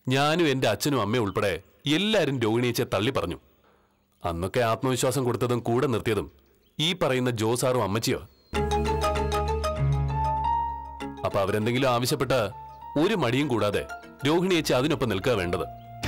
ഞാനും എന്റെ അച്ഛനും അമ്മയും ഉൾപ്പെടെ എല്ലാരും രോഹിണിയച്ചെ തള്ളി പറഞ്ഞു അന്നൊക്കെ ആത്മവിശ്വാസം കൊടുത്തതും കൂടെ നിർത്തിയതും ഈ പറയുന്ന ജോസാറും അമ്മച്ചിയോ അപ്പൊ അവരെന്തെങ്കിലും ആവശ്യപ്പെട്ട ഒരു മടിയും കൂടാതെ രോഹിണിയച്ചി അതിനൊപ്പം നിൽക്കുക വേണ്ടത്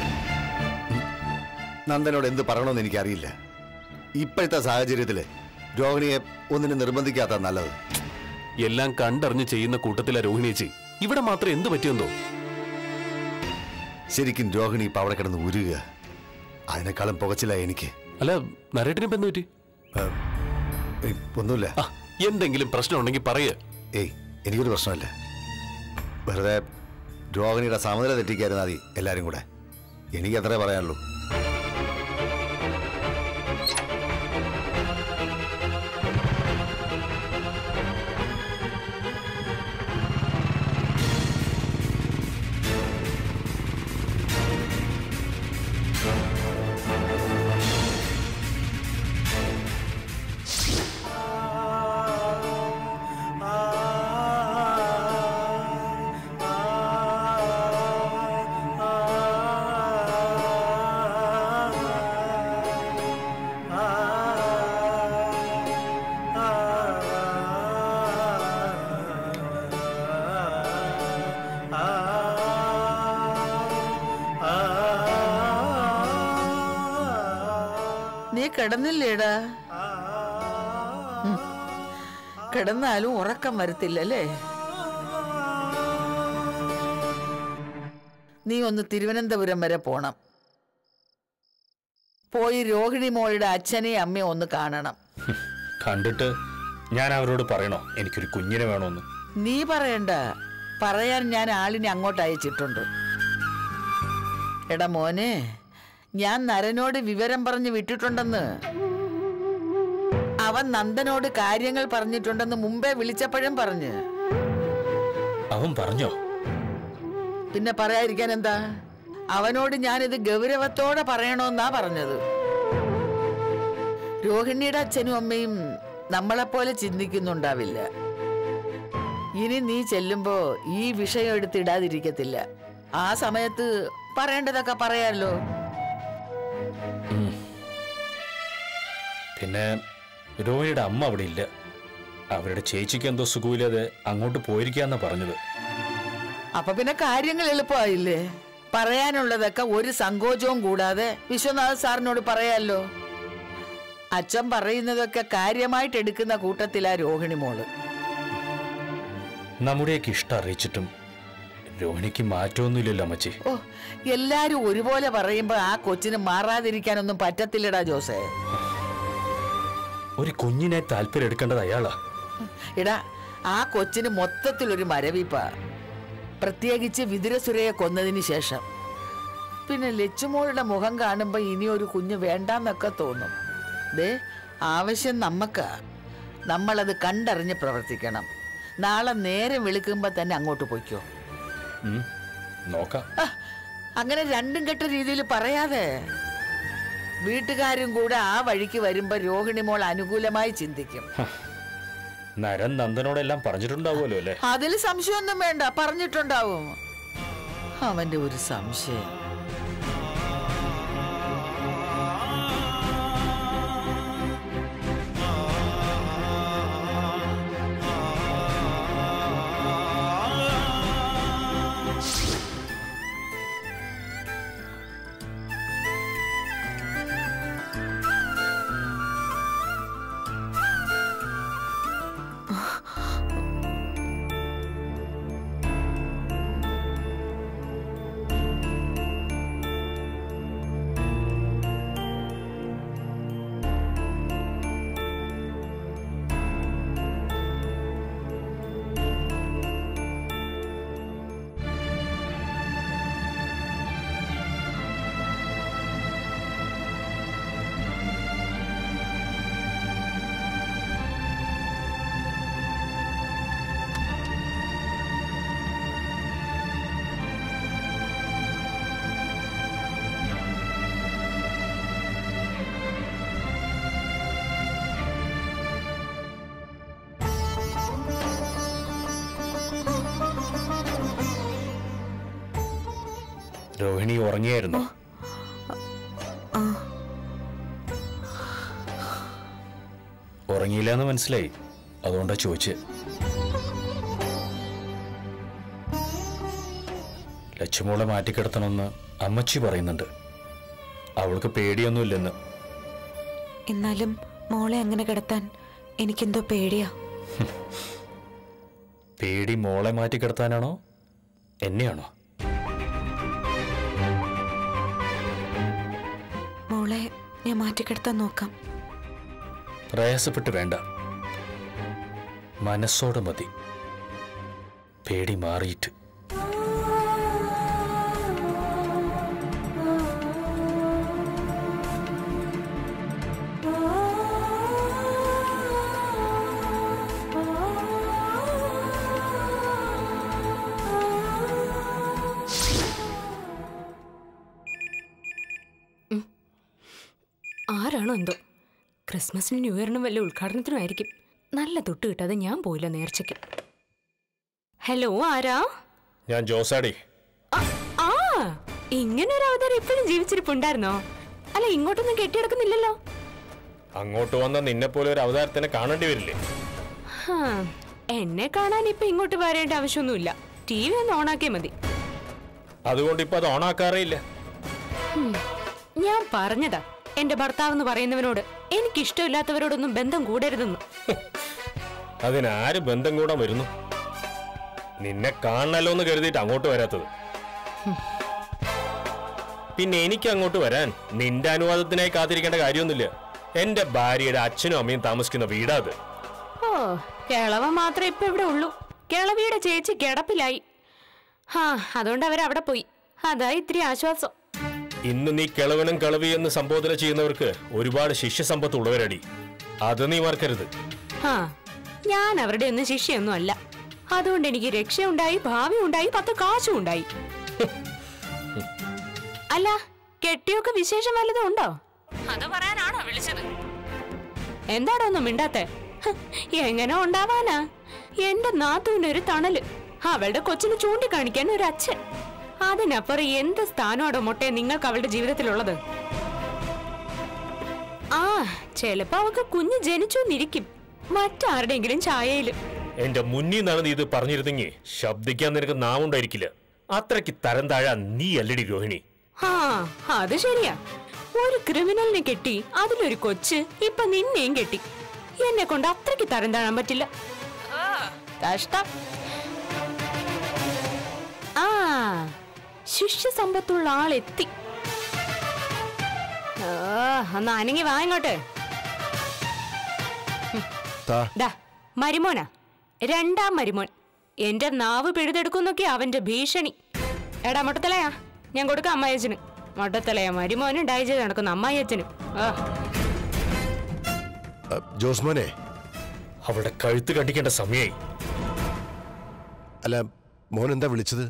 നന്ദനോട് എന്ത് പറയണമെന്ന് എനിക്കറിയില്ല ഇപ്പോഴത്തെ സാഹചര്യത്തില് രോഹിണിയെ ഒന്നിനെ നിർബന്ധിക്കാത്ത നല്ലത് എല്ലാം കണ്ടറിഞ്ഞ് ചെയ്യുന്ന കൂട്ടത്തിലെ രോഹിണിയച്ചി ഇവിടെ മാത്രം എന്ത് പറ്റിയെന്തോ ശരിക്കും രോഹിണി ഇപ്പൊ അവിടെ കിടന്ന് ഉരുക അതിനേക്കാളും പുകച്ചില്ല എനിക്ക് അല്ല നരേട്ടിനിപ്പോ എന്ത് പറ്റി ഏ, ഏയ്, ഒന്നുമില്ല ആ എന്തെങ്കിലും പ്രശ്നം ഉണ്ടെങ്കിൽ പറയേ ഏയ് എനിക്കൊരു പ്രശ്നമില്ല വെറുതെ രോഹിണിയുടെ സമനില തെറ്റിക്കായിരുന്നു മതി എല്ലാരും കൂടെ എനിക്ക് അത്രേ പറയാനുള്ളൂ നീ കിടന്നില്ലേടാ ഉം. കിടന്നാലും ഉറക്കം വരത്തില്ലല്ലേ നീ ഒന്ന് തിരുവനന്തപുരം വരെ പോണം പോയി രോഹിണി മോളുടെ അച്ഛനെയും അമ്മയും ഒന്ന് കാണണം കണ്ടിട്ട് ഞാൻ അവരോട് പറയണോ എനിക്കൊരു കുഞ്ഞിനെ വേണമെന്ന് നീ പറയണ്ട പറയാൻ ഞാൻ ആളിനെ അങ്ങോട്ട് അയച്ചിട്ടുണ്ട് എടാ മോനെ ഞാൻ നരനോട് വിവരം പറഞ്ഞ് വിട്ടിട്ടുണ്ടെന്ന് അവൻ നന്ദനോട് കാര്യങ്ങൾ പറഞ്ഞിട്ടുണ്ടെന്ന് മുമ്പേ വിളിച്ചപ്പോഴും പറഞ്ഞ് അവൻ പറഞ്ഞോ പിന്നെ പറയാതിരിക്കാൻ എന്താ അവനോട് ഞാനിത് ഗൗരവത്തോടെ പറയണമെന്നാ പറഞ്ഞത് രോഹിണിയുടെ അച്ഛനും അമ്മയും നമ്മളെപ്പോലെ ചിന്തിക്കുന്നുണ്ടാവില്ല ഇനി നീ ചെല്ലുമ്പോ ഈ വിഷയം എടുത്തിടാതിരിക്കത്തില്ല ആ സമയത്ത് പറയേണ്ടതൊക്കെ പറയാലോ പിന്നെ രോഹിണിയുടെ അമ്മ അവിടെ ഇല്ല അവരുടെ ചേച്ചിക്ക് എന്തോ സുഖമില്ലാതെ അങ്ങോട്ട് പോയിരിക്കാന്നാ പറഞ്ഞത് അപ്പൊ പിന്നെ കാര്യങ്ങൾ എളുപ്പമായില്ലേ പറയാനുള്ളതൊക്കെ ഒരു സങ്കോചവും കൂടാതെ വിശ്വനാഥ് സാറിനോട് പറയാലോ അച്ഛൻ പറയുന്നതൊക്കെ കാര്യമായിട്ട് എടുക്കുന്ന കൂട്ടത്തിലാ രോഹിണി മോള് നമ്മുടെയൊക്കെ ഇഷ്ടം അറിയിച്ചിട്ടും രോഹിണിക്ക് മാറ്റമൊന്നുമില്ലല്ലോ അമ്മച്ചി ഓ എല്ലാരും ഒരുപോലെ പറയുമ്പോ ആ കൊച്ചിന് മാറാതിരിക്കാനൊന്നും പറ്റത്തില്ലടാ ജോസേ ഒരു കുഞ്ഞിനെ താല്പര്യം എടുക്കേണ്ടത് അയാളാ എടാ ആ കൊച്ചിന് മൊത്തത്തിലൊരു മരവിപ്പാ പ്രത്യേകിച്ച് വിതുരസുരയെ കൊന്നതിന് ശേഷം പിന്നെ ലച്ചുമോളുടെ മുഖം കാണുമ്പോ ഇനി ഒരു കുഞ്ഞ് വേണ്ടാന്നൊക്കെ തോന്നും ദേ ആവശ്യം നമ്മക്കാ നമ്മളത് കണ്ടറിഞ്ഞ് പ്രവർത്തിക്കണം നാളെ നേരം വെളുക്കുമ്പോ തന്നെ അങ്ങോട്ട് പൊയ്ക്കോ ഉം, നോക്കാം ആ, അങ്ങനെ രണ്ടും കെട്ട രീതിയിൽ പറയാതെ വീട്ടുകാരും കൂടെ ആ വഴിക്ക് വരുമ്പോ രോഹിണി മോൾ അനുകൂലമായി ചിന്തിക്കും നരൻ നന്ദനോടെല്ലാം പറഞ്ഞിട്ടുണ്ടാവുമല്ലോ അല്ലേ അതിൽ സംശയമൊന്നും വേണ്ട പറഞ്ഞിട്ടുണ്ടാവും അവന്റെ ഒരു സംശയം രോഹിണി ഉറങ്ങിയായിരുന്നു ആ ഉറങ്ങിയില്ല എന്ന് മനസ്സിലായി അതുകൊണ്ടാ ചോദിച്ച് ലച്ചുമോളെ മാറ്റിക്കിടത്തണമെന്ന് അമ്മച്ചി പറയുന്നുണ്ട് അവൾക്ക് പേടിയൊന്നുമില്ലെന്ന് എന്നാലും മോളെ അങ്ങനെ കിടത്താൻ എനിക്കെന്തോ പേടിയാ പേടി മോളെ മാറ്റിക്കിടത്താനാണോ എന്നെയാണോ മോളെ ഞാൻ മാറ്റിക്കിടത്താൻ നോക്കാം പ്രയാസപ്പെട്ട് വേണ്ട മനസ്സോടെ മതി പേടി മാറിയിട്ട് ആരാണോ എന്തോ ക്രിസ്മസിനും ന്യൂ ഇയറിനും വല്ല ഉദ്ഘാടനത്തിനും ആയിരിക്കും നല്ല തൊട്ട് കിട്ടാതെ ഞാൻ പോയില്ല നേർച്ചയ്ക്ക് ഹലോ ആരാ ഞാൻ ജോസാടി ആ, ആ ഇങ്ങനെ ഒരു അവതാരം ഇപ്പോഴും ജീവിച്ചിരിപ്പുണ്ടായിരുന്നോ അല്ല ഇങ്ങോട്ടൊന്നും കെട്ടിയെടുക്കുന്നില്ലല്ലോ അങ്ങോട്ട് വന്ന നിന്നെ പോലെ ഒരു അവതാരത്തിനെ കാണേണ്ടി വരില്ലേ ഹാ, എന്നെ കാണാൻ ഇപ്പൊ ഇങ്ങോട്ട് വരേണ്ട ആവശ്യമൊന്നുമില്ല ടി വി ഒന്ന് ഓണാക്കിയാൽ മതി അതുകൊണ്ട് ഇപ്പൊ അത് ഓണാക്കാറേ ഇല്ല ഞാൻ പറഞ്ഞതാ എന്റെ ഭർത്താവ് എന്ന് പറയുന്നവനോട് എനിക്കിഷ്ടമില്ലാത്തവരോടൊന്നും ബന്ധം കൂടരുതെന്ന് അതിനാര് ബന്ധം കൂടാൻ വരുന്നു നിന്നെ കാണണല്ലോ എന്ന് കരുതിയിട്ട് അങ്ങോട്ട് വരാത്തത് പിന്നെ എനിക്ക് അങ്ങോട്ട് വരാൻ നിന്റെ അനുവാദത്തിനായി കാത്തിരിക്കേണ്ട കാര്യമൊന്നുമില്ല എന്റെ ഭാര്യയുടെ അച്ഛനും അമ്മയും താമസിക്കുന്ന വീടാ അത് ഓ കിളവ മാത്രമേ ഇപ്പൊ ഇവിടെ ഉള്ളൂ കിളവിയുടെ ചേച്ചി കിടപ്പിലായി ഹാ അതുകൊണ്ട് അവരവിടെ പോയി അതാ ഇത്തിരി ആശ്വാസം ഇന്ന് നീ കിളവനും കിളവി എന്ന് സംബോധന ചെയ്യുന്നവർക്ക് ഒരുപാട് ശിഷ്യസമ്പത്ത് ഉള്ളവരടി അത് നീ മറക്കരുത് ഹാ ഞാൻ അവരുടെ ഒന്നും ശിഷ്യൊന്നും അല്ല അതുകൊണ്ട് എനിക്ക് രക്ഷയുണ്ടായി ഭാവി ഉണ്ടായി പത്ത് കാശും ഉണ്ടായി അല്ല കെട്ടിയൊക്കെ വിശേഷം വല്ലതും ഉണ്ടോ അത് പറയാനാണോ വിളിച്ചത് എന്താടോ ഒന്നും മിണ്ടാത്തെ ഹ്, എങ്ങനെ ഉണ്ടാവാനാ എന്റെ നാത്തുവിന്റെ ഒരു തണല് അവളുടെ കൊച്ചിന് ചൂണ്ടിക്കാണിക്കാൻ ഒരു അച്ഛൻ അതിനപ്പുറം എന്ത് സ്ഥാനമാടോ മൊട്ടെ നിങ്ങൾക്ക് അവളുടെ ജീവിതത്തിലുള്ളത് ആ ചിലപ്പോ അവക്ക് കുഞ്ഞ് ജനിച്ചു എന്നിരിക്കും മറ്റാരുടെയെങ്കിലും ഛായയില് എന്റെ മുന്നിൽ നിന്നാണ് നീ ഇത് പറഞ്ഞിരുന്നെങ്കിൽ ശബ്ദിക്കാൻ നിനക്ക് നാമുണ്ടായിരിക്കില്ല അത്രയ്ക്ക് തരം താഴാ നീ അല്ലടി രോഹിണി ആ അത് ശരിയാ ഒരു ക്രിമിനലിനെ കെട്ടി അതിലൊരു കൊച്ച് ഇപ്പൊ നിന്നെയും കെട്ടി എന്നെ കൊണ്ട് അത്രയ്ക്ക് തരം താഴാൻ പറ്റില്ല കഷ്ടം ആ ശിഷ്യ സമ്പത്തുള്ള ആളെത്തി ആ ഒന്ന് അനങ്ങി വാ ഇങ്ങോട്ട് താ ദാ മരുമോനാ രണ്ടാം മരുമോൻ എന്റെ നാവ് പിഴുതെടുക്കുന്നൊക്കെ അവന്റെ ഭീഷണി എടാ മൊട്ടത്തലയാ ഞാൻ കൊടുക്കാം അമ്മായച്ചന് മൊട്ടത്തലയാ മരുമോനും ഡൈ ചെയ്ത് നടക്കുന്ന അമ്മായച്ചനും ആ അ, ജോസ്മോനെ അവളുടെ കഴുത്ത് കണ്ടിക്കേണ്ട സമയായി അല്ല മോൻ എന്താ വിളിച്ചത്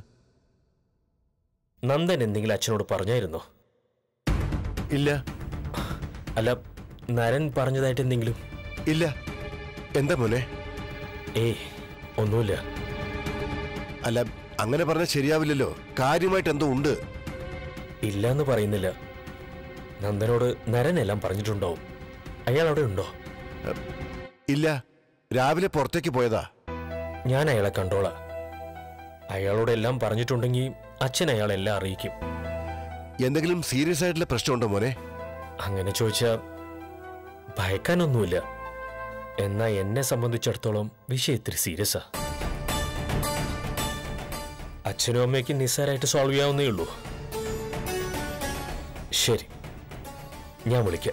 നന്ദൻ എന്തെങ്കിലും അച്ഛനോട് പറഞ്ഞായിരുന്നോ ഇല്ല അല്ല നരൻ പറഞ്ഞതായിട്ട് എന്തെങ്കിലും ഇല്ല എന്താ മോനെ ഏയ് ഒന്നുമില്ല അല്ല അങ്ങനെ പറഞ്ഞാൽ ശരിയാവില്ലല്ലോ കാര്യമായിട്ട് എന്തോ ഉണ്ട് ഇല്ല എന്ന് പറയുന്നില്ല നന്ദനോട് നരൻ എല്ലാം പറഞ്ഞിട്ടുണ്ടാവും അയാൾ അവിടെ ഉണ്ടോ ഇല്ല രാവിലെ പുറത്തേക്ക് പോയതാ ഞാൻ അയാളെ കണ്ടോളാം അയാളോട് എല്ലാം പറഞ്ഞിട്ടുണ്ടെങ്കിൽ അച്ഛൻ അയാളെല്ലാം അറിയിക്കും എന്തെങ്കിലും സീരിയസ് ആയിട്ടുള്ള പ്രശ്നമുണ്ടോ മോനെ അങ്ങനെ ചോദിച്ചാ ഭയക്കാനൊന്നുമില്ല എന്നാ എന്നെ സംബന്ധിച്ചിടത്തോളം വിഷയം ഇത്തിരി സീരിയസാ അച്ഛനും അമ്മയ്ക്കും നിസ്സാരമായിട്ട് സോൾവ് ചെയ്യാവുന്നേ ഉള്ളൂ ശരി ഞാൻ വിളിക്കാം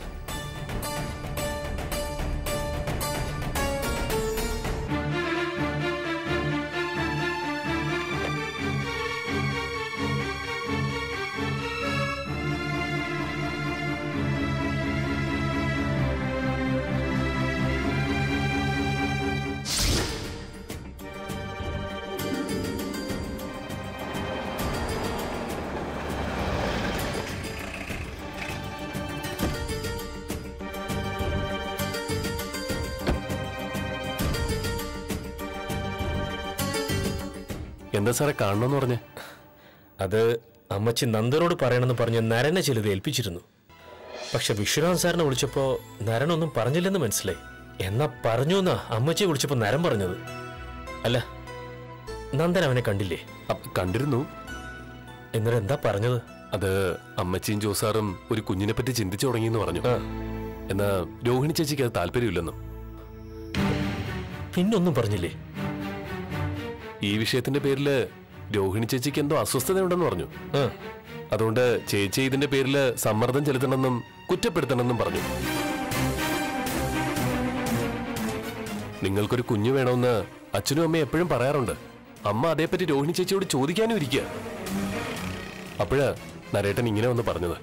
എന്താ സാറേ കാണണമെന്ന് പറഞ്ഞേ അത് അമ്മച്ചി നന്ദനോട് പറയണമെന്ന് പറഞ്ഞ് നരനെ ചിലത് ഏൽപ്പിച്ചിരുന്നു പക്ഷെ വിശ്വനാഥ് സാറിനെ വിളിച്ചപ്പോ നരനൊന്നും പറഞ്ഞില്ലെന്ന് മനസ്സിലായി എന്നാ പറഞ്ഞു എന്നാ അമ്മച്ചിയെ വിളിച്ചപ്പോ നരൻ പറഞ്ഞത് അല്ല നന്ദൻ അവനെ കണ്ടില്ലേ അപ്പ- കണ്ടിരുന്നു എന്നിട്ട് എന്താ പറഞ്ഞത് അത് അമ്മച്ചിയും ജോസാറും ഒരു കുഞ്ഞിനെ പറ്റി ചിന്തിച്ചു തുടങ്ങിയെന്ന് പറഞ്ഞു ആ എന്നാ രോഹിണി ചേച്ചിക്ക് അത് താല്പര്യമില്ലെന്നും പിന്നൊന്നും പറഞ്ഞില്ലേ ഈ വിഷയത്തിന്റെ പേരില് രോഹിണി ചേച്ചിക്ക് എന്തോ അസ്വസ്ഥതയുണ്ടെന്ന് പറഞ്ഞു ആ അതുകൊണ്ട് ചേച്ചി ഇതിന്റെ പേരില് സമ്മർദ്ദം ചെലുത്തണമെന്നും കുറ്റപ്പെടുത്തണമെന്നും പറഞ്ഞു നിങ്ങൾക്കൊരു കുഞ്ഞു വേണമെന്ന് അച്ഛനും അമ്മയും എപ്പോഴും പറയാറുണ്ട് അമ്മ അതേപ്പറ്റി രോഹിണി ചേച്ചിയോട് ചോദിക്കാനും ഇരിക്കുക അപ്പോഴാ നരേട്ടൻ ഇങ്ങനെ വന്ന് പറഞ്ഞത്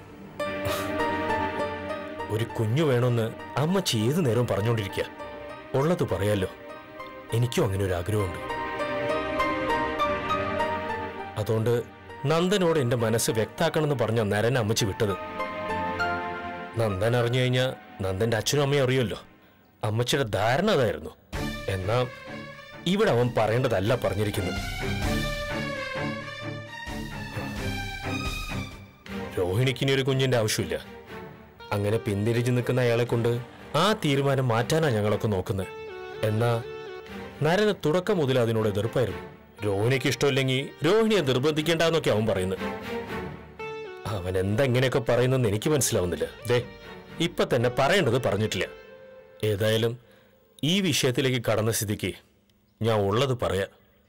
ഒരു കുഞ്ഞു വേണമെന്ന് അമ്മച്ചി ഏതു നേരവും പറഞ്ഞുകൊണ്ടിരിക്കുക ഉള്ളത് പറയാലോ എനിക്കും അങ്ങനെ ഒരു ആഗ്രഹമുണ്ട് അതുകൊണ്ട് നന്ദനോട് എന്റെ മനസ്സ് വ്യക്താക്കണമെന്ന് പറഞ്ഞ നരൻ അമ്മച്ചി വിട്ടത് നന്ദൻ അറിഞ്ഞു കഴിഞ്ഞാൽ നന്ദന്റെ അച്ഛനും അമ്മയും അറിയുമല്ലോ അമ്മച്ചിയുടെ ധാരണ അതായിരുന്നു എന്നാ ഇവിടെ അവൻ പറയേണ്ടതല്ല പറഞ്ഞിരിക്കുന്നത് രോഹിണിക്കിനി ഒരു കുഞ്ഞിന്റെ ആവശ്യമില്ല അങ്ങനെ പിന്തിരിഞ്ഞു നിൽക്കുന്ന അയാളെ കൊണ്ട് ആ തീരുമാനം മാറ്റാനാ ഞങ്ങളൊക്കെ നോക്കുന്നത് എന്നാ നരന് തുടക്കം മുതൽ അതിനോട് എതിർപ്പായിരുന്നു രോഹിണിക്ക് ഇഷ്ടമില്ലെങ്കിൽ രോഹിണിയെ നിർബന്ധിക്കേണ്ടെന്നൊക്കെ അവൻ പറയുന്നത് അവൻ എന്തെങ്ങനെയൊക്കെ പറയുന്നെന്ന് എനിക്ക് മനസ്സിലാവുന്നില്ല ദേ ഇപ്പൊ തന്നെ പറയേണ്ടത് പറഞ്ഞിട്ടില്ല ഏതായാലും ഈ വിഷയത്തിലേക്ക് കടന്ന സ്ഥിതിക്ക് ഞാൻ ഉള്ളത് പറയാം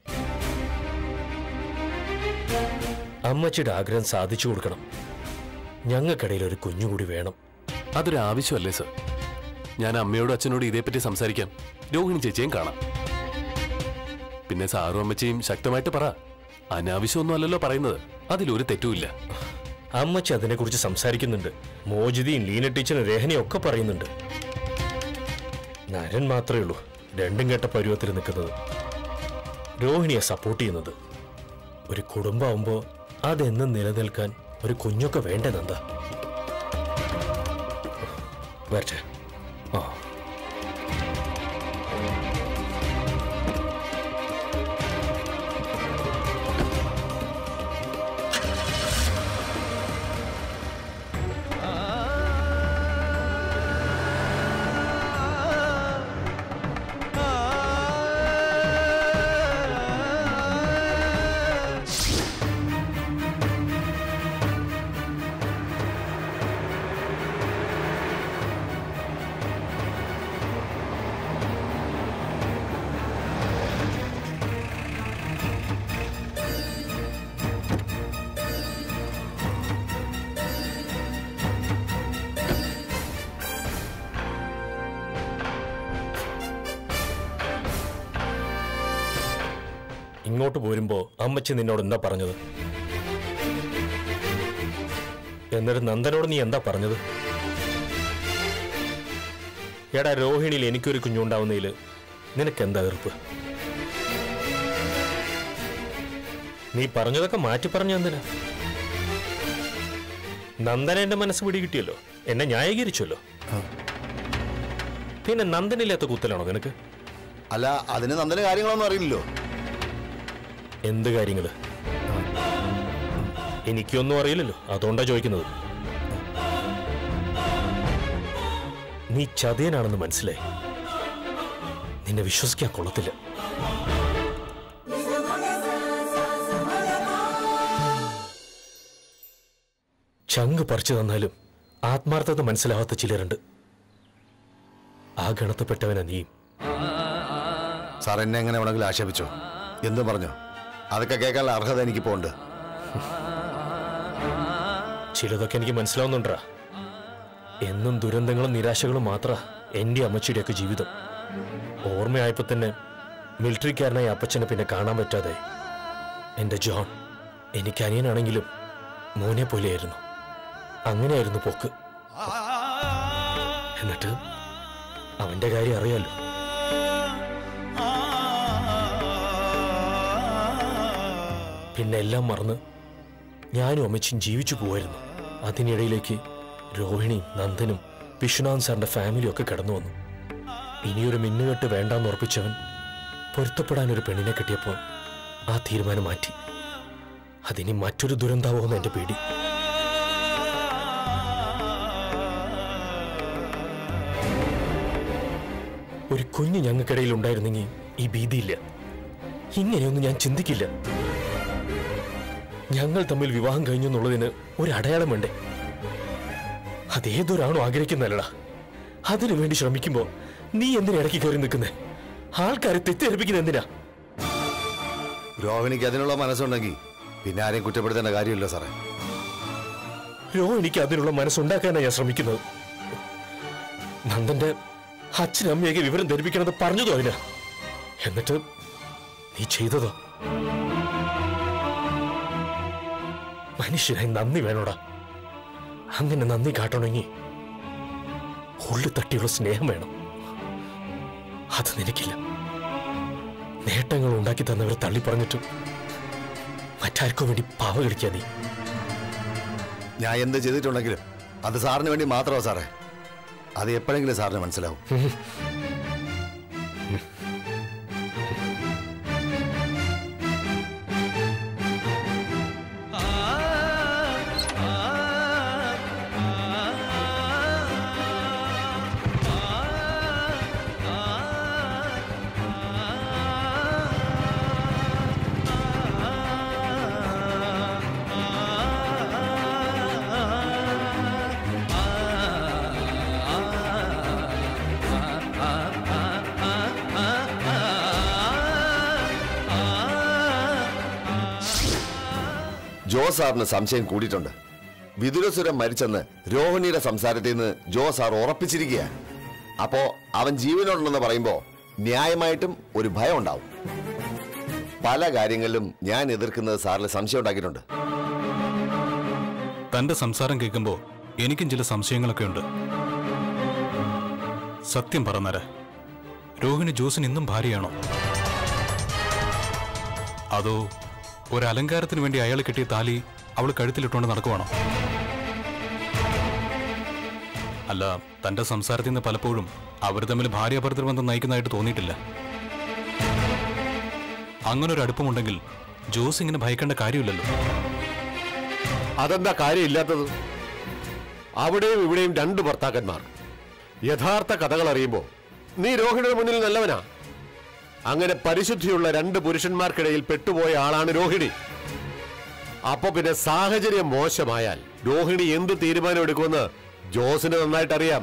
അമ്മച്ചിയുടെ ആഗ്രഹം സാധിച്ചു കൊടുക്കണം ഞങ്ങൾക്കിടയിൽ ഒരു കുഞ്ഞുകൂടി വേണം അതൊരു ആവശ്യമല്ലേ സർ ഞാൻ അമ്മയോടും അച്ഛനോടും ഇതേപ്പറ്റി സംസാരിക്കാം രോഹിണി ചേച്ചിയും കാണാം പിന്നെ സാറും അമ്മച്ചിയും ശക്തമായിട്ട് പറ അനാവശ്യമൊന്നും അല്ലല്ലോ പറയുന്നത് അതിലൊരു തെറ്റുമില്ല അമ്മച്ചി അതിനെക്കുറിച്ച് സംസാരിക്കുന്നുണ്ട് മോജിതിയും ലീന ടീച്ചറും രഹനയും ഒക്കെ പറയുന്നുണ്ട് നരൻ മാത്രമേ ഉള്ളൂ രണ്ടും കെട്ട പരുവത്തിൽ നിൽക്കുന്നത് രോഹിണിയെ സപ്പോർട്ട് ചെയ്യുന്നത് ഒരു കുടുംബമാകുമ്പോൾ അതെന്നും നിലനിൽക്കാൻ ഒരു കുഞ്ഞൊക്കെ വേണ്ടതെന്താ വരട്ടെ ആ ഇങ്ങോട്ട് പോരുമ്പോ അമ്മച്ചി നിന്നോട് എന്താ പറഞ്ഞത് എന്നിട്ട് നന്ദനോട് നീ എന്താ പറഞ്ഞത് എടാ രോഹിണിയിൽ എനിക്കൊരു കുഞ്ഞുണ്ടാവുന്നതിൽ നിനക്ക് എന്താ എതിർപ്പ് നീ പറഞ്ഞതൊക്കെ മാറ്റി പറഞ്ഞ എന്തിനാ നന്ദന എന്റെ മനസ്സ് പിടികിട്ടിയല്ലോ എന്നെ ന്യായീകരിച്ചല്ലോ പിന്നെ നന്ദനില്ലാത്ത കുത്തലാണോ നിനക്ക് അല്ല അതിന് നന്ദന കാര്യങ്ങളൊന്നും അറിയില്ലല്ലോ എന്ത് കാര്യങ്ങള് എനിക്കൊന്നും അറിയില്ലല്ലോ അതുകൊണ്ടാ ചോദിക്കുന്നത് നീ ചതിയനാണെന്ന് മനസ്സിലായി നിന്നെ വിശ്വസിക്കാൻ കൊള്ളത്തില്ല ചങ്ക് പറിച്ചു തന്നാലും ആത്മാർത്ഥത മനസ്സിലാവാത്ത ചിലരുണ്ട് ആ ഗണത്തിൽപ്പെട്ടവനാ നീയും സാർ എന്നെ എങ്ങനെ വേണമെങ്കിലും ആക്ഷേപിച്ചോ എന്തും പറഞ്ഞോ അതൊക്കെ കേൾക്കാനുള്ള അർഹത എനിക്കിപ്പോ ഉണ്ട് ചിലതൊക്കെ എനിക്ക് മനസ്സിലാവുന്നുണ്ടാ എന്നും ദുരന്തങ്ങളും നിരാശകളും മാത്ര എൻ്റെ അമ്മച്ചിയുടെയൊക്കെ ജീവിതം ഓർമ്മയായപ്പോ തന്നെ മിലിറ്ററിക്കാരനായ അപ്പച്ചനെ പിന്നെ കാണാൻ പറ്റാതെ എൻ്റെ ജോൺ എനിക്ക് അനിയനാണെങ്കിലും മോനെ പോലെയായിരുന്നു അങ്ങനെയായിരുന്നു പോക്ക് എന്നിട്ട് അവന്റെ കാര്യം അറിയാലോ പിന്നെ എല്ലാം മറന്ന് ഞാനും അമ്മച്ചും ജീവിച്ചു പോവായിരുന്നു അതിനിടയിലേക്ക് രോഹിണിയും നന്ദനും വിശ്വനാഥ് സാറിന്റെ ഫാമിലിയും ഒക്കെ കടന്നു വന്നു ഇനിയൊരു മിന്നുകെട്ട് വേണ്ടാന്ന് ഉറപ്പിച്ചവൻ പൊരുത്തപ്പെടാൻ ഒരു പെണ്ണിനെ കിട്ടിയപ്പോൾ ആ തീരുമാനം മാറ്റി അതിനി മറ്റൊരു ദുരന്താവുമെന്ന് എന്റെ പേടി ഒരു കുഞ്ഞ് ഞങ്ങൾക്കിടയിൽ ഉണ്ടായിരുന്നെങ്കിൽ ഈ ഭീതിയില്ല ഇങ്ങനെയൊന്നും ഞാൻ ചിന്തിക്കില്ല ഞങ്ങൾ തമ്മിൽ വിവാഹം കഴിഞ്ഞു എന്നുള്ളതിന് ഒരു അടയാളം വേണ്ടേ അതേതൊരാണോ ആഗ്രഹിക്കുന്നല്ലടാ അതിനു വേണ്ടി ശ്രമിക്കുമ്പോ നീ എന്തിനാ ഇടയ്ക്ക് കയറി നിൽക്കുന്നേ ആൾക്കാരെ തെറ്റിദ്ധരിപ്പിക്കുന്ന എന്തിനാ രോഹിണിക്ക് അതിനുള്ള മനസ്സുണ്ടെങ്കിൽ പിന്നെ ആരെയും കുറ്റപ്പെടുത്തേണ്ട കാര്യമില്ല സാറേ രോഹിണിക്ക് അതിനുള്ള മനസ്സുണ്ടാക്കാനാണ് ഞാൻ ശ്രമിക്കുന്നത് നന്ദന്റെ അച്ഛനും അമ്മയൊക്കെ വിവരം ധരിപ്പിക്കണമെന്ന് പറഞ്ഞതോ അതിന് എന്നിട്ട് നീ ചെയ്തതോ മനുഷ്യനായി നന്ദി വേണോടാ അങ്ങനെ നന്ദി കാട്ടണമെങ്കിൽ ഉള്ളു തട്ടിയുള്ള സ്നേഹം വേണം അത് നിനക്കില്ല നേട്ടങ്ങൾ ഉണ്ടാക്കി തന്നവർ തള്ളി പറഞ്ഞിട്ടും മറ്റാർക്കോ വേണ്ടി പാവ കളിക്കാ നീ ഞാൻ എന്ത് ചെയ്തിട്ടുണ്ടെങ്കിലും അത് സാറിന് വേണ്ടി മാത്രമാ സാറേ അത് എപ്പോഴെങ്കിലും സാറിന് മനസ്സിലാവും ജോ സാറിന് സംശയം കൂടിയിട്ടുണ്ട് വിതുരസുരം മരിച്ചെന്ന് രോഹിണിയുടെ സംസാരത്തിൽ നിന്ന് ജോ സാർ ഉറപ്പിച്ചിരിക്കുക അപ്പോ അവൻ ജീവനോടുണ്ടെന്ന് പറയുമ്പോ ന്യായമായിട്ടും ഒരു ഭയം ഉണ്ടാവും പല കാര്യങ്ങളിലും ഞാൻ എതിർക്കുന്നത് സാറിൽ സംശയം ഉണ്ടാക്കിയിട്ടുണ്ട് തന്റെ സംസാരം കേൾക്കുമ്പോൾ എനിക്കും ചില സംശയങ്ങളൊക്കെ ഉണ്ട് സത്യം പറഞ്ഞാരെ രോഹിണി ജോസിന് ഇന്നും ഭാര്യയാണോ അതോ ഒരു അലങ്കാരത്തിന് വേണ്ടി അയാൾ കിട്ടിയ താലി അവൾ കഴുത്തിലിട്ടുകൊണ്ട് നടക്കുവാണോ അല്ല തന്റെ സംസാരത്തിൽ നിന്ന് പലപ്പോഴും അവർ തമ്മിൽ ഭാര്യാഭർത്തൃബന്ധം നയിക്കുന്നതായിട്ട് തോന്നിയിട്ടില്ല അങ്ങനെ ഒരു അടുപ്പമുണ്ടെങ്കിൽ ജോസ് ഇങ്ങനെ ഭയക്കേണ്ട കാര്യമില്ലല്ലോ അതെന്താ കാര്യമില്ലാത്തത് അവിടെയും ഇവിടെയും രണ്ട് ഭർത്താക്കന്മാർ യഥാർത്ഥ കഥകൾ അറിയുമ്പോ നീ രോഹിണിയുടെ മുന്നിൽ നല്ലവനാ അങ്ങനെ പരിശുദ്ധിയുള്ള രണ്ട് പുരുഷന്മാർക്കിടയിൽ പെട്ടുപോയ ആളാണ് രോഹിണി അപ്പൊ പിന്നെ സാഹചര്യം മോശമായാൽ രോഹിണി എന്ത് തീരുമാനം എടുക്കുമെന്ന് ജോസിന് നന്നായിട്ട് അറിയാം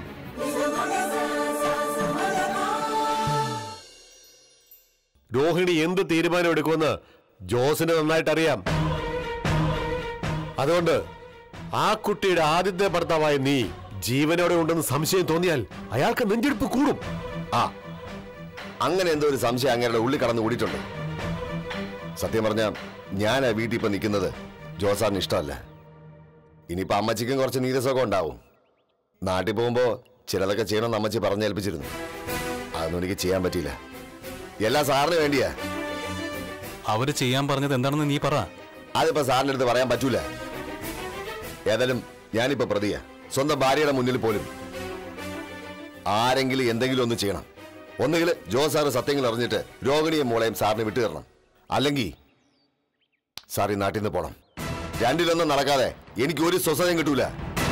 രോഹിണി എന്ത് തീരുമാനം എടുക്കുമെന്ന് ജോസിന് നന്നായിട്ട് അറിയാം അതുകൊണ്ട് ആ കുട്ടിയുടെ ആദ്യത്തെ ഭർത്താവായ നീ ജീവനോടെ ഉണ്ടെന്ന് സംശയം തോന്നിയാൽ അയാൾക്ക് നെഞ്ചെടുപ്പ് കൂടും ആ അങ്ങനെ എന്തോ ഒരു സംശയം അങ്ങയുടെ ഉള്ളിൽ കടന്നു കൂടിയിട്ടുണ്ട് സത്യം പറഞ്ഞ ഞാൻ ആ വീട്ടിൽ ഇപ്പൊ നിൽക്കുന്നത് ജോസാറിന് ഇഷ്ടമല്ല ഇനിയിപ്പോ അമ്മച്ചിക്കും കുറച്ച് നീരസമൊക്കെ ഉണ്ടാവും നാട്ടിൽ പോകുമ്പോ ചിലതൊക്കെ ചെയ്യണമെന്ന് അമ്മച്ചി പറഞ്ഞേൽപ്പിച്ചിരുന്നു അതൊന്നും എനിക്ക് ചെയ്യാൻ പറ്റിയില്ല എല്ലാം സാറിന് വേണ്ടിയാ അവര് ചെയ്യാൻ പറഞ്ഞത് എന്താണെന്ന് നീ പറ അതിപ്പോ സാറിന്റെ അടുത്ത് പറയാൻ പറ്റൂല ഏതായാലും ഞാനിപ്പോ പ്രതിയാ സ്വന്തം ഭാര്യയുടെ മുന്നിൽ പോലും ആരെങ്കിലും എന്തെങ്കിലും ഒന്ന് ചെയ്യണം ഒന്നുകിൽ ജോ സാറ് സത്യങ്ങൾ അറിഞ്ഞിട്ട് രോഹിണിയും മോളെയും സാറിന് വിട്ടു തരണം അല്ലെങ്കിൽ സാർ ഈ നാട്ടിൽ നിന്ന് പോണം രണ്ടിലൊന്നും നടക്കാതെ എനിക്ക് ഒരു സ്വസ്ഥതയും കിട്ടൂല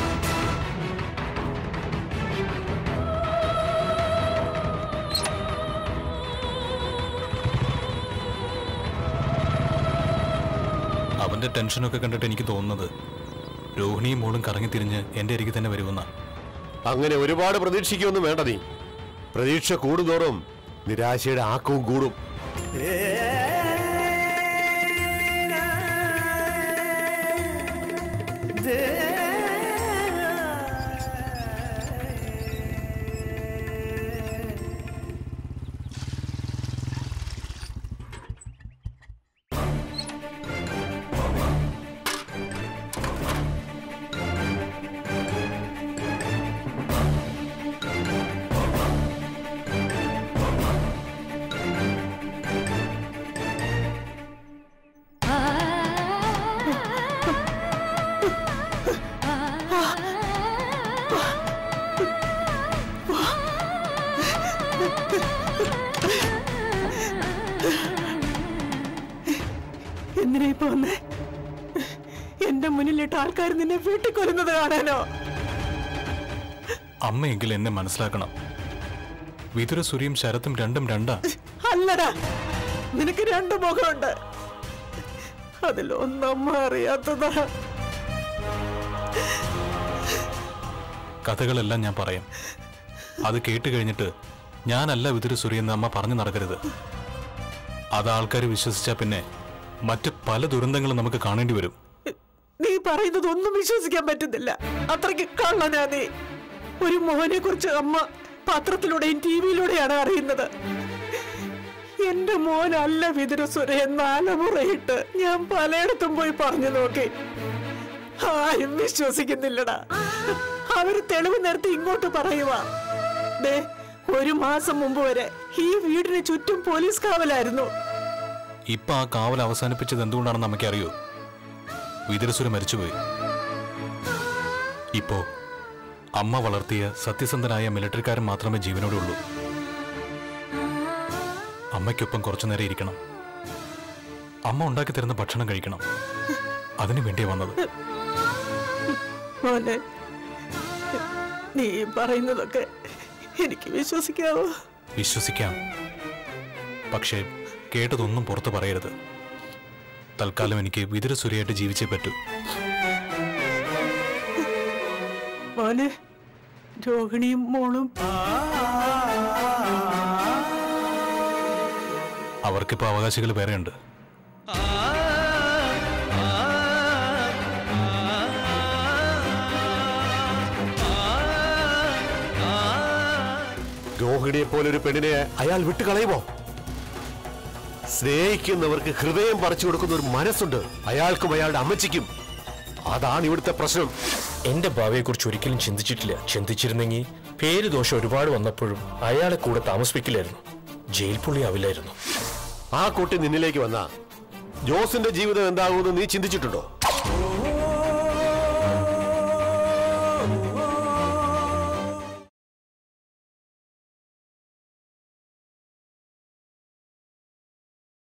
അവന്റെ ടെൻഷനൊക്കെ കണ്ടിട്ട് എനിക്ക് തോന്നുന്നത് രോഹിണിയും മോളും കറങ്ങിത്തിരിഞ്ഞ് എന്റെ അരികിൽ തന്നെ വരുമെന്ന അങ്ങനെ ഒരുപാട് പ്രതീക്ഷിക്കൊന്നും വേണ്ട നീ പ്രതീക്ഷ കൂടുന്തോറും നിരാശയുടെ ആക്കവും കൂടും എന്തിനാ ഇപ്പൊ വന്നേ എന്റെ മുന്നിലിട്ട് ആൾക്കാർ നിന്നെ വെട്ടിക്കൊല്ലുന്നത് കാണാനോ അമ്മയെങ്കിൽ എന്നെ മനസ്സിലാക്കണം വിതുര സുരിയും ശരത്തും രണ്ടും രണ്ടാ അല്ലടാ നിനക്ക് രണ്ട് മുഖമുണ്ട് അതിലൊന്നമ്മ അറിയാത്തതാ കഥകളെല്ലാം ഞാൻ പറയാം അത് കേട്ട് കഴിഞ്ഞിട്ട് ഞാനല്ല വിതുര സുരിയെന്ന് അമ്മ പറഞ്ഞു നടക്കരുത് അത് ആൾക്കാർ വിശ്വസിച്ചാൽ പിന്നെ മറ്റ് പല ദുരന്തങ്ങളും നമുക്ക് കാണേണ്ടി വരും നീ പറയുന്നത് ഒന്നും വിശ്വസിക്കാൻ പറ്റുന്നില്ല അത്രയ്ക്ക് കള്ളനാ നീ ഒരു മോനെ കുറിച്ച് അമ്മ പത്രത്തിലൂടെയും ടി വിയിലൂടെയാണ് അറിയുന്നത് എന്റെ മോനല്ല വിതുരസുര നാലമുറയിട്ട് ഞാൻ പലയിടത്തും പോയി പറഞ്ഞു നോക്കി ആരും വിശ്വസിക്കുന്നില്ലടാ അവര് തെളിവ് നിർത്തി ഇങ്ങോട്ട് പറയുവാ ദേ ഒരു മാസം മുമ്പ് വരെ ഈ വീടിന് ചുറ്റും പോലീസ് കാവലായിരുന്നു ഇപ്പൊ ആ കാവൽ അവസാനിപ്പിച്ചത് എന്തുകൊണ്ടാണെന്ന് നമുക്കറിയോ വിതുരസുര മരിച്ചുപോയി ഇപ്പോ അമ്മ വളർത്തിയ സത്യസന്ധനായ മിലിറ്ററിക്കാരൻ മാത്രമേ ജീവനോടെ ഉള്ളൂ അമ്മയ്ക്കൊപ്പം കുറച്ചു നേരം ഇരിക്കണം അമ്മ ഉണ്ടാക്കി തരുന്ന ഭക്ഷണം കഴിക്കണം അതിനു വേണ്ടിയാ വന്നത് മോനെ നീ പറയുന്നതൊക്കെ എനിക്ക് വിശ്വസിക്കാവോ വിശ്വസിക്കാം പക്ഷേ കേട്ടതൊന്നും പുറത്തു പറയരുത് തൽക്കാലം എനിക്ക് വിതുരസുരയായിട്ട് ജീവിച്ചേ പറ്റൂ മോനെ രോഹിണിയും മോളും അവർക്കിപ്പോ അവകാശികൾ വേറെയുണ്ട് രോഹിണിയെ പോലെ ഒരു പെണ്ണിനെ അയാൾ വിട്ടുകളയുമോ സ്നേഹിക്കുന്നവർക്ക് ഹൃദയം പറിച്ചു കൊടുക്കുന്ന ഒരു മനസ്സുണ്ട് അയാൾക്കും അയാളുടെ അമ്മച്ചിക്കും അതാണ് ഇവിടുത്തെ പ്രശ്നം എന്റെ ഭാവിയെക്കുറിച്ച് ഒരിക്കലും ചിന്തിച്ചിട്ടില്ല ചിന്തിച്ചിരുന്നെങ്കിൽ പേര് ദോഷം ഒരുപാട് വന്നപ്പോഴും അയാളെ കൂടെ താമസിപ്പിക്കില്ലായിരുന്നു ജയിൽ പുള്ളി ആവില്ലായിരുന്നു ആ കുട്ടി നിന്നിലേക്ക് വന്ന ജോസിന്റെ ജീവിതം എന്താകുമെന്ന് നീ ചിന്തിച്ചിട്ടുണ്ടോ